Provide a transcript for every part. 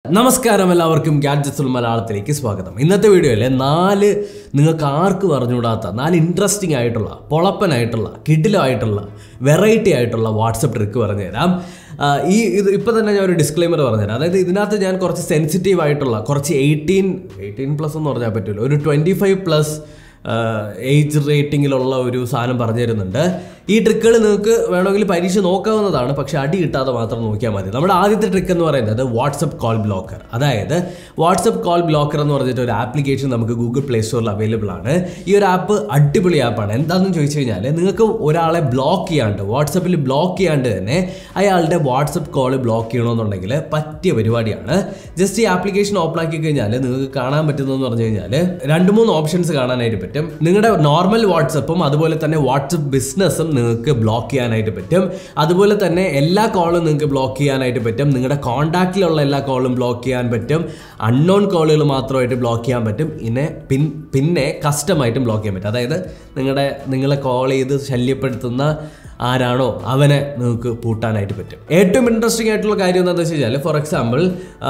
നമസ്കാരം എല്ലാവർക്കും ഗാഡ്ജറ്റ്സുൽ മലയാളത്തിലേക്ക് സ്വാഗതം ഇന്നത്തെ വീഡിയോയിൽ നാല് നിങ്ങൾക്ക് ആർക്കും അറിഞ്ഞുകൂടാത്ത നാല് ഇൻട്രസ്റ്റിംഗ് ആയിട്ടുള്ള പൊളപ്പനായിട്ടുള്ള കിഡിലായിട്ടുള്ള വെറൈറ്റി ആയിട്ടുള്ള വാട്സപ്പ് ട്രിക്ക് പറഞ്ഞുതരാം ആ, ഈ ഇത് ഇപ്പം തന്നെ ഞാൻ ഒരു ഡിസ്ക്ലൈമർ പറഞ്ഞുതരാം അതായത് ഇതിനകത്ത് ഞാൻ കുറച്ച് സെൻസിറ്റീവ് ആയിട്ടുള്ള കുറച്ച് എയ്റ്റീൻ എയ്റ്റീൻ പ്ലസ് എന്ന് പറഞ്ഞാൽ പറ്റില്ല ഒരു ട്വൻറ്റി ഫൈവ് പ്ലസ് ഏജ് റേറ്റിങ്ങിലുള്ള ഒരു സാധനം പറഞ്ഞു തരുന്നുണ്ട് ഈ ട്രിക്കുകൾ നിങ്ങൾക്ക് വേണമെങ്കിൽ പരീക്ഷ നോക്കാവുന്നതാണ് പക്ഷെ അടി കിട്ടാതെ മാത്രം നോക്കിയാൽ മതി നമ്മുടെ ആദ്യത്തെ ട്രിക്ക് എന്ന് പറയുന്നത് വാട്സപ്പ് കോൾ ബ്ലോക്കർ അതായത് വാട്സപ്പ് കോൾ ബ്ലോക്കർ എന്ന് പറഞ്ഞിട്ട് ഒരു ആപ്ലിക്കേഷൻ നമുക്ക് ഗൂഗിൾ പ്ലേ സ്റ്റോറിൽ അവൈലബിൾ ആണ് ഈ ഒരു ആപ്പ് അടിപൊളി ആപ്പാണ് എന്താണെന്ന് ചോദിച്ചു കഴിഞ്ഞാൽ നിങ്ങൾക്ക് ഒരാളെ ബ്ലോക്ക് ചെയ്യാണ്ട് വാട്സപ്പിൽ ബ്ലോക്ക് ചെയ്യാണ്ട് തന്നെ അയാളുടെ വാട്സപ്പ് കോൾ ബ്ലോക്ക് ചെയ്യണമെന്നുണ്ടെങ്കിൽ പറ്റിയ പരിപാടിയാണ് ജസ്റ്റ് ഈ ആപ്ലിക്കേഷൻ ഓപ്പൺ ആക്കി കഴിഞ്ഞാൽ നിങ്ങൾക്ക് കാണാൻ പറ്റുന്നതെന്ന് പറഞ്ഞു കഴിഞ്ഞാൽ രണ്ട് മൂന്ന് ഓപ്ഷൻസ് കാണാനായിട്ട് പറ്റും നിങ്ങളുടെ നോർമൽ വാട്സപ്പും അതുപോലെ തന്നെ വാട്സപ്പ് ബിസിനസ്സും നിങ്ങൾക്ക് ബ്ലോക്ക് ചെയ്യാനായിട്ട് പറ്റും അതുപോലെ തന്നെ എല്ലാ കോളും നിങ്ങൾക്ക് ബ്ലോക്ക് ചെയ്യാനായിട്ട് പറ്റും നിങ്ങളുടെ കോൺടാക്റ്റിലുള്ള എല്ലാ കോളും ബ്ലോക്ക് ചെയ്യാൻ പറ്റും അൺനോൺ കോളുകൾ മാത്രമായിട്ട് ബ്ലോക്ക് ചെയ്യാൻ പറ്റും പിന്നെ പിൻ പിന്നെ കസ്റ്റമായിട്ടും ബ്ലോക്ക് ചെയ്യാൻ പറ്റും അതായത് നിങ്ങളുടെ നിങ്ങളെ കോൾ ചെയ്ത് ശല്യപ്പെടുത്തുന്ന ആരാണോ അവനെ നിങ്ങൾക്ക് പൂട്ടാനായിട്ട് പറ്റും ഏറ്റവും ഇൻട്രസ്റ്റിംഗ് ആയിട്ടുള്ള കാര്യം എന്താണെന്ന് വെച്ച് കഴിഞ്ഞാൽ ഫോർ എക്സാമ്പിൾ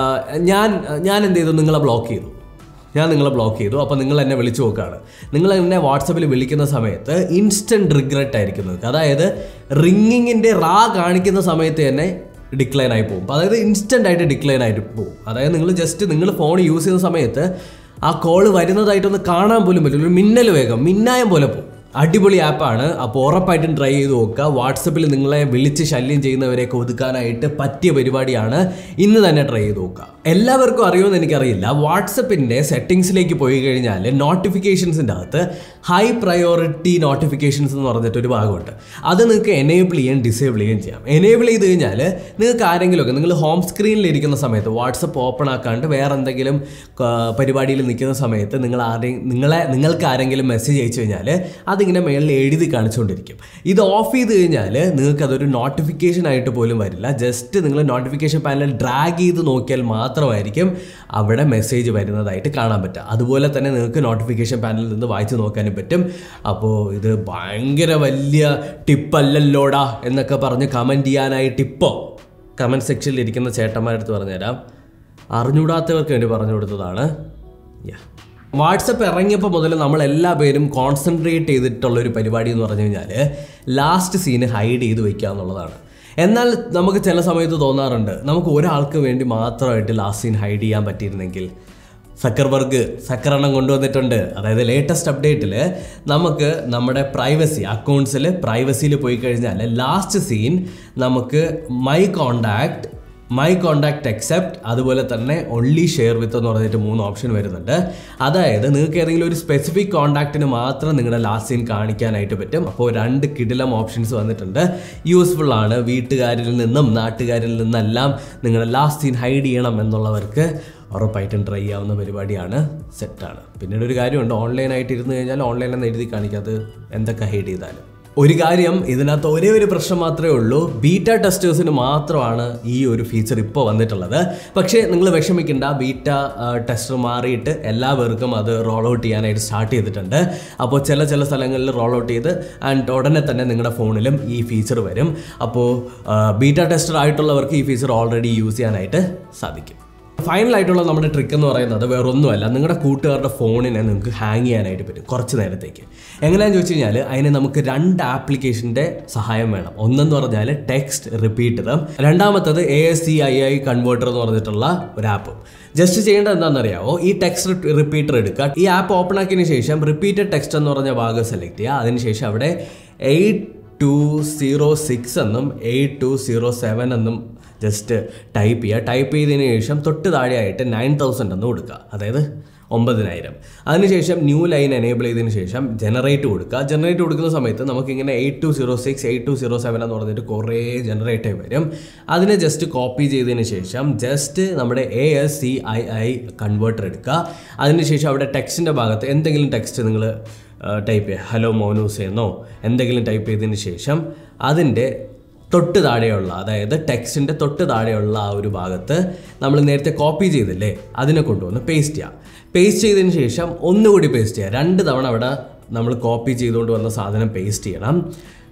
ഞാൻ ഞാൻ എന്ത് ചെയ്തു നിങ്ങളെ ബ്ലോക്ക് ചെയ്തു ഞാൻ നിങ്ങളെ ബ്ലോക്ക് ചെയ്തു അപ്പോൾ നിങ്ങൾ എന്നെ വിളിച്ചു നോക്കുകയാണ് നിങ്ങൾ എന്നെ വാട്സപ്പിൽ വിളിക്കുന്ന സമയത്ത് ഇൻസ്റ്റൻറ്റ് റിഗ്രറ്റ് ആയിരിക്കും നിങ്ങൾക്ക് അതായത് റിങ്ങിങ്ങിൻ്റെ റാ കാണിക്കുന്ന സമയത്ത് തന്നെ ഡിക്ലൈൻ ആയി പോകും അതായത് ഇൻസ്റ്റൻ്റ് ആയിട്ട് ഡിക്ലൈൻ ആയിട്ട് പോകും അതായത് നിങ്ങൾ ജസ്റ്റ് നിങ്ങൾ ഫോൺ യൂസ് ചെയ്യുന്ന സമയത്ത് ആ കോൾ വരുന്നതായിട്ടൊന്ന് കാണാൻ പോലും പറ്റില്ല ഒരു മിന്നൽ വേഗം മിന്നായം പോലെ പോകും അടിപൊളി ആപ്പാണ് അപ്പോൾ ഉറപ്പായിട്ടും ട്രൈ ചെയ്ത് നോക്കുക വാട്സപ്പിൽ നിങ്ങളെ വിളിച്ച് ശല്യം ചെയ്യുന്നവരെയൊക്കെ ഒതുക്കാനായിട്ട് പറ്റിയ പരിപാടിയാണ് ഇന്ന് തന്നെ ട്രൈ ചെയ്ത് നോക്കുക എല്ലാവർക്കും അറിയുമെന്ന് എനിക്കറിയില്ല വാട്സപ്പിൻ്റെ സെറ്റിങ്സിലേക്ക് പോയി കഴിഞ്ഞാൽ നോട്ടിഫിക്കേഷൻസിൻ്റെ അകത്ത് ഹൈ പ്രയോറിറ്റി നോട്ടിഫിക്കേഷൻസ് എന്ന് പറഞ്ഞിട്ട് ഒരു ഭാഗമുണ്ട് അത് നിങ്ങൾക്ക് എനേബിൾ ചെയ്യാൻ ഡിസേബിൾ ചെയ്യുകയും ചെയ്യാം എനേബിൾ ചെയ്ത് കഴിഞ്ഞാൽ നിങ്ങൾക്ക് ആരെങ്കിലുമൊക്കെ നിങ്ങൾ ഹോം സ്ക്രീനിൽ ഇരിക്കുന്ന സമയത്ത് വാട്സപ്പ് ഓപ്പൺ ആക്കാണ്ട് വേറെ എന്തെങ്കിലും ആ, പരിപാടിയിൽ നിൽക്കുന്ന സമയത്ത് നിങ്ങൾ ആരെയും നിങ്ങളെ നിങ്ങൾക്ക് ആരെങ്കിലും മെസ്സേജ് അയച്ചു കഴിഞ്ഞാൽ അതിങ്ങനെ മേളിൽ എഴുതി കാണിച്ചുകൊണ്ടിരിക്കും ഇത് ഓഫ് ചെയ്ത് കഴിഞ്ഞാൽ നിങ്ങൾക്ക് അതൊരു നോട്ടിഫിക്കേഷൻ ആയിട്ട് പോലും വരില്ല ജസ്റ്റ് നിങ്ങൾ നോട്ടിഫിക്കേഷൻ പാനൽ ഡ്രാഗ് ചെയ്ത് നോക്കിയാൽ മാത്രമായിരിക്കും അവിടെ മെസ്സേജ് വരുന്നതായിട്ട് കാണാൻ പറ്റുക അതുപോലെ തന്നെ നിങ്ങൾക്ക് നോട്ടിഫിക്കേഷൻ പാനലിൽ നിന്ന് വായിച്ച് നോക്കാനും പറ്റും അപ്പോൾ ഇത് ഭയങ്കര വലിയ ടിപ്പല്ലല്ലോടാ എന്നൊക്കെ പറഞ്ഞ് കമൻറ്റ് ചെയ്യാനായിട്ട് ഇപ്പോൾ കമൻറ്റ് സെക്ഷനിൽ ഇരിക്കുന്ന ചേട്ടന്മാരുടെ അടുത്ത് പറഞ്ഞുതരാം അറിഞ്ഞൂടാത്തവർക്ക് വേണ്ടി പറഞ്ഞു കൊടുത്തതാണ് Yeah. വാട്സപ്പ് ഇറങ്ങിയപ്പോൾ മുതൽ നമ്മൾ എല്ലാ പേരും കോൺസെൻട്രേറ്റ് ചെയ്തിട്ടുള്ള ഒരു പരിപാടി എന്ന് പറഞ്ഞു കഴിഞ്ഞാൽ ലാസ്റ്റ് സീന് ഹൈഡ് ചെയ്ത് വെക്കുക എന്നുള്ളതാണ് എന്നാൽ നമുക്ക് ചില സമയത്ത് തോന്നാറുണ്ട് നമുക്ക് ഒരാൾക്ക് വേണ്ടി മാത്രമായിട്ട് ലാസ്റ്റ് സീൻ ഹൈഡ് ചെയ്യാൻ പറ്റിയിരുന്നെങ്കിൽ സക്കർബർഗ് സക്കറെണ്ണം കൊണ്ടുവന്നിട്ടുണ്ട് അതായത് ലേറ്റസ്റ്റ് അപ്ഡേറ്റിൽ നമുക്ക് നമ്മുടെ പ്രൈവസി അക്കൗണ്ട്സിൽ പ്രൈവസിയിൽ പോയി കഴിഞ്ഞാൽ ലാസ്റ്റ് സീൻ നമുക്ക് my contact my contact accept അതുപോലെ തന്നെ ഒൺലി ഷെയർ വിത്ത് എന്ന് പറഞ്ഞിട്ട് മൂന്ന് ഓപ്ഷൻ വരുന്നുണ്ട് അതായത് നിങ്ങൾക്ക് ഏതെങ്കിലും ഒരു സ്പെസിഫിക് കോണ്ടാക്റ്റിന് മാത്രം നിങ്ങളുടെ ലാസ്റ്റ് സീൻ കാണിക്കാനായിട്ട് പറ്റും അപ്പോൾ രണ്ട് കിടിലം ഓപ്ഷൻസ് വന്നിട്ടുണ്ട് യൂസ്ഫുൾ ആണ് വീട്ടുകാരിൽ നിന്നും നാട്ടുകാരിൽ നിന്നെല്ലാം നിങ്ങളുടെ ലാസ്റ്റ് സീൻ ഹൈഡ് ചെയ്യണം എന്നുള്ളവർക്ക് ഉറപ്പായിട്ടും ട്രൈ ചെയ്യാവുന്ന പരിപാടിയാണ് സെറ്റാണ് പിന്നീട് ഒരു കാര്യമുണ്ട് ഓൺലൈനായിട്ട് ഇരുന്ന് കഴിഞ്ഞാൽ ഓൺലൈനിൽ എഴുതി കാണിക്കാതെ എന്തൊക്കെ ഹൈഡ് ചെയ്താലും ഒരു കാര്യം ഇതിനകത്ത് ഒരേ ഒരു പ്രശ്നം മാത്രമേ ഉള്ളൂ ബീറ്റ ടെസ്റ്റേഴ്സിന് മാത്രമാണ് ഈ ഒരു ഫീച്ചർ ഇപ്പോൾ വന്നിട്ടുള്ളത് പക്ഷേ നിങ്ങൾ വിഷമിക്കേണ്ട ബീറ്റ ടെസ്റ്റർ മാറിയിട്ട് എല്ലാവർക്കും അത് റോൾ ഔട്ട് ചെയ്യാനായിട്ട് സ്റ്റാർട്ട് ചെയ്തിട്ടുണ്ട് അപ്പോൾ ചില ചില സ്ഥലങ്ങളിൽ റോൾ ഔട്ട് ചെയ്ത് ആൻഡ് ഉടനെ തന്നെ നിങ്ങളുടെ ഫോണിലും ഈ ഫീച്ചർ വരും അപ്പോൾ ബീറ്റ ടെസ്റ്റർ ആയിട്ടുള്ളവർക്ക് ഈ ഫീച്ചർ ഓൾറെഡി യൂസ് ചെയ്യാനായിട്ട് സാധിക്കും ഫൈനൽ ആയിട്ടുള്ള നമ്മുടെ ട്രിക്ക് എന്ന് പറയുന്നത് വേറൊന്നുമല്ല നിങ്ങളുടെ കൂട്ടുകാരുടെ ഫോണിനെ നിങ്ങൾക്ക് ഹാങ് ചെയ്യാനായിട്ട് പറ്റും കുറച്ച് നേരത്തേക്ക് എങ്ങനെയാണെന്ന് ചോദിച്ചു കഴിഞ്ഞാൽ അതിന് നമുക്ക് രണ്ട് ആപ്ലിക്കേഷൻ്റെ സഹായം വേണം ഒന്നെന്ന് പറഞ്ഞാൽ ടെക്സ്റ്റ് റിപ്പീറ്റർ രണ്ടാമത്തത് A S C I I converter എന്ന് പറഞ്ഞിട്ടുള്ള ഒരു ആപ്പ് ജസ്റ്റ് ചെയ്യേണ്ടത് എന്താണെന്നറിയാമോ ഈ ടെക്സ്റ്റ് റിപ്പീറ്റർ എടുക്കുക ഈ ആപ്പ് ഓപ്പൺ ആക്കിയതിന് ശേഷം റിപ്പീറ്റഡ് ടെക്സ്റ്റ് എന്ന് പറഞ്ഞ ഭാഗം സെലക്ട് ചെയ്യുക അതിനുശേഷം അവിടെ എയ്റ്റ് ടു സീറോ സിക്സ് എന്നും എയ്റ്റ് ടു സീറോ സെവൻ എന്നും ജസ്റ്റ് ടൈപ്പ് ചെയ്യുക ടൈപ്പ് ചെയ്തതിന് ശേഷം തൊട്ട് താഴെയായിട്ട് നയൻ തൗസൻഡ് എന്ന് കൊടുക്കുക അതായത് ഒമ്പതിനായിരം അതിനുശേഷം ന്യൂ ലൈൻ എനേബിൾ ചെയ്തതിന് ശേഷം ജനറേറ്റ് കൊടുക്കുക ജനറേറ്റ് കൊടുക്കുന്ന സമയത്ത് നമുക്കിങ്ങനെ eight two zero six eight two zero seven എന്ന് പറഞ്ഞിട്ട് കുറേ ജനറേറ്റ് ആയി വരും അതിനെ ജസ്റ്റ് കോപ്പി ചെയ്തതിന് ശേഷം ജസ്റ്റ് നമ്മുടെ A S C I I converter എടുക്കുക അതിനുശേഷം അവിടെ ടെക്സ്റ്റിൻ്റെ ഭാഗത്ത് എന്തെങ്കിലും ടെക്സ്റ്റ് നിങ്ങൾ ടൈപ്പ് ചെയ്യുക ഹലോ മോനൂസ് എന്നോ എന്തെങ്കിലും ടൈപ്പ് ചെയ്തതിന് ശേഷം അതിൻ്റെ തൊട്ട് താഴെയുള്ള അതായത് ടെക്സ്റ്റിൻ്റെ തൊട്ട് താഴെയുള്ള ആ ഒരു ഭാഗത്ത് നമ്മൾ നേരത്തെ കോപ്പി ചെയ്തില്ലേ അതിനെ കൊണ്ടുവന്ന് പേസ്റ്റ് ചെയ്യാം പേസ്റ്റ് ചെയ്തതിന് ശേഷം ഒന്നുകൂടി പേസ്റ്റ് ചെയ്യുക രണ്ട് തവണ അവിടെ നമ്മൾ കോപ്പി ചെയ്തുകൊണ്ട് വന്ന സാധനം പേസ്റ്റ് ചെയ്യണം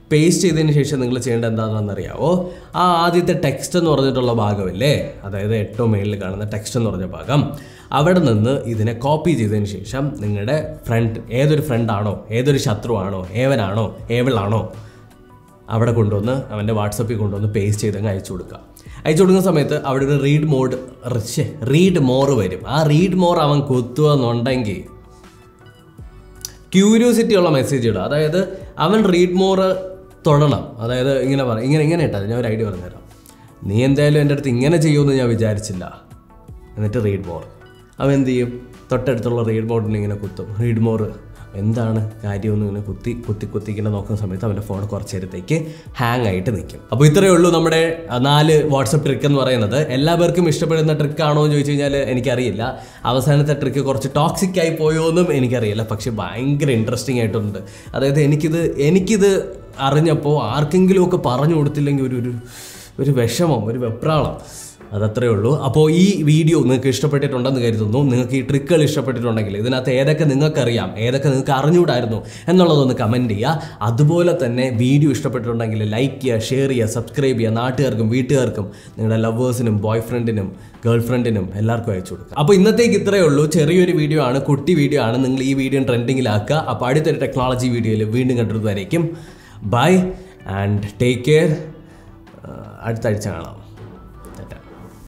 പേസ്റ്റ് ചെയ്തതിന് ശേഷം നിങ്ങൾ ചെയ്യേണ്ടത് എന്താണെന്ന് അറിയാവോ ആ ആദ്യത്തെ ടെക്സ്റ്റ് എന്ന് പറഞ്ഞിട്ടുള്ള ഭാഗമില്ലേ അതായത് ഏറ്റവും മേളിൽ കാണുന്ന ടെക്സ്റ്റ് എന്ന് പറഞ്ഞ ഭാഗം അവിടെ നിന്ന് ഇതിനെ കോപ്പി ചെയ്തതിന് ശേഷം നിങ്ങളുടെ ഫ്രണ്ട് ഏതൊരു ഫ്രണ്ടാണോ ഏതൊരു ശത്രുവാണോ ഏവനാണോ ഏവളാണോ അവിടെ കൊണ്ടുവന്ന് അവൻ്റെ വാട്സപ്പിൽ കൊണ്ടുവന്ന് പേസ്റ്റ് ചെയ്തങ്ങ് അയച്ചു കൊടുക്കുക അയച്ചു കൊടുക്കുന്ന സമയത്ത് അവിടെ ഒരു റീഡ് മോഡ് റീഡ് മോർ വരും ആ റീഡ് മോർ അവൻ കുത്തുക എന്നുണ്ടെങ്കിൽ ക്യൂരിയോസിറ്റി ഉള്ള മെസ്സേജ് ഇടുക അതായത് അവൻ റീഡ് മോർ തൊടണം അതായത് ഇങ്ങനെ പറ ഇങ്ങനെ ഇങ്ങനെ ഇട്ടാൽ ഞാൻ ഒരു ഐഡിയ പറഞ്ഞുതരാം നീ എന്തായാലും എൻ്റെ അടുത്ത് ഇങ്ങനെ ചെയ്യുമെന്ന് ഞാൻ വിചാരിച്ചില്ല എന്നിട്ട് റീഡ് മോർ അവൻ എന്ത് ചെയ്യും തൊട്ടടുത്തുള്ള റീഡ് മോറിന് ഇങ്ങനെ കുത്തും റീഡ് മോർ എന്താണ് കാര്യമെന്ന് ഇങ്ങനെ കുത്തി കുത്തി കുത്തി ഇങ്ങനെ നോക്കുന്ന സമയത്ത് അവൻ്റെ ഫോൺ കുറച്ച് നേരത്തേക്ക് ഹാങ് ആയിട്ട് നിൽക്കും അപ്പോൾ ഇത്രയേ ഉള്ളൂ നമ്മുടെ ആ, നാല് വാട്സപ്പ് ട്രിക്ക് എന്ന് പറയുന്നത് എല്ലാ പേർക്കും ഇഷ്ടപ്പെടുന്ന ട്രിക്ക് ആണോ എന്ന് ചോദിച്ചു കഴിഞ്ഞാൽ എനിക്കറിയില്ല അവസാനത്തെ ട്രിക്ക് കുറച്ച് ടോക്സിക് ആയി പോയോ എന്നും എനിക്കറിയില്ല പക്ഷെ ഭയങ്കര ഇൻട്രസ്റ്റിംഗ് ആയിട്ടുണ്ട് അതായത് എനിക്കിത് എനിക്കിത് അറിഞ്ഞപ്പോൾ ആർക്കെങ്കിലും ഒക്കെ പറഞ്ഞു കൊടുത്തില്ലെങ്കിൽ ഒരു ഒരു ഒരു വിഷമം ഒരു വെപ്രാളം അതത്രേ ഉള്ളൂ അപ്പോൾ ഈ വീഡിയോ നിങ്ങൾക്ക് ഇഷ്ടപ്പെട്ടിട്ടുണ്ടെന്ന് കരുതുന്നു നിങ്ങൾക്ക് ഈ ട്രിക്കുകൾ ഇഷ്ടപ്പെട്ടിട്ടുണ്ടെങ്കിൽ ഇതിനകത്ത് ഏതൊക്കെ നിങ്ങൾക്കറിയാം ഏതൊക്കെ നിങ്ങൾക്ക് അറിഞ്ഞുകൂടായിരുന്നു എന്നുള്ളതൊന്ന് കമൻറ്റ് ചെയ്യുക അതുപോലെ തന്നെ വീഡിയോ ഇഷ്ടപ്പെട്ടിട്ടുണ്ടെങ്കിൽ ലൈക്ക് ചെയ്യുക ഷെയർ ചെയ്യുക സബ്സ്ക്രൈബ് ചെയ്യുക നാട്ടുകാർക്കും വീട്ടുകാർക്കും നിങ്ങളുടെ ലവേഴ്സിനും ബോയ് ഫ്രണ്ടിനും ഗേൾ ഫ്രണ്ടിനും എല്ലാവർക്കും അയച്ചു കൊടുക്കുക അപ്പോൾ ഇന്നത്തേക്ക് ഇത്രയേ ഉള്ളൂ ചെറിയൊരു വീഡിയോ ആണ് കുട്ടി വീഡിയോ ആണ് നിങ്ങൾ ഈ വീഡിയോ ട്രെൻഡിങ്ങിലാക്കുക അപ്പോൾ അടുത്തൊരു ടെക്നോളജി വീഡിയോയിൽ വീണ്ടും കണ്ടിരുന്നതായിരിക്കും ബൈ ആൻഡ് ടേക്ക് കെയർ അടുത്ത ആഴ്ച കാണാം